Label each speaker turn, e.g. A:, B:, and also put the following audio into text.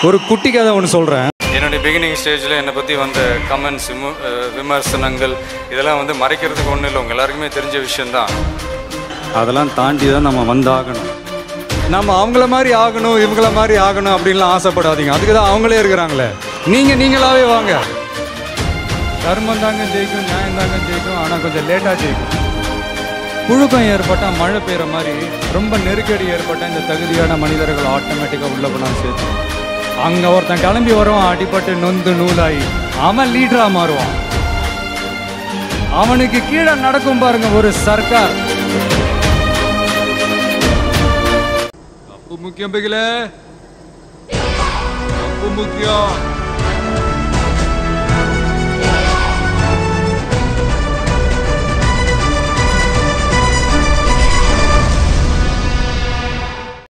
A: ஒரு குட்டி கதை ஒன்று சொல்கிறேன்
B: என்னுடைய பிகினிங் ஸ்டேஜில் என்னை பற்றி வந்த கமெண்ட்ஸ் விமர்சனங்கள் இதெல்லாம் வந்து மறைக்கிறதுக்கு ஒன்றும் இல்லை உங்கள் எல்லாருக்குமே தெரிஞ்ச விஷயந்தான்
A: அதெல்லாம் தாண்டி தான் நம்ம வந்தாகணும் நம்ம அவங்கள மாதிரி ஆகணும் இவங்கள மாதிரி ஆகணும் அப்படின்லாம் ஆசைப்படாதீங்க அதுக்கு தான் அவங்களே இருக்கிறாங்களே நீங்கள் நீங்களாவே வாங்க தர்மம் தாங்க ஜெயிக்கும் நியாயம் தாங்க ஜெயிக்கும் ஆனால் கொஞ்சம் லேட்டாக ஜெயிக்கும் புழுக்கம் ஏற்பட்டால் மழை பெய்கிற மாதிரி ரொம்ப நெருக்கடி ஏற்பட்டால் இந்த தகுதியான மனிதர்கள் ஆட்டோமேட்டிக்காக உள்ள போனால் சேர்த்து அங்கே ஒருத்தன் கிளம்பி வருவான் அடிபட்டு நொந்து நூலாகி அவன் லீடராக மாறுவான் அவனுக்கு கீழே நடக்கும் பாருங்க ஒரு சர்க்கார் அப்பு முக்கியம் பிகில அப்பு முக்கியம்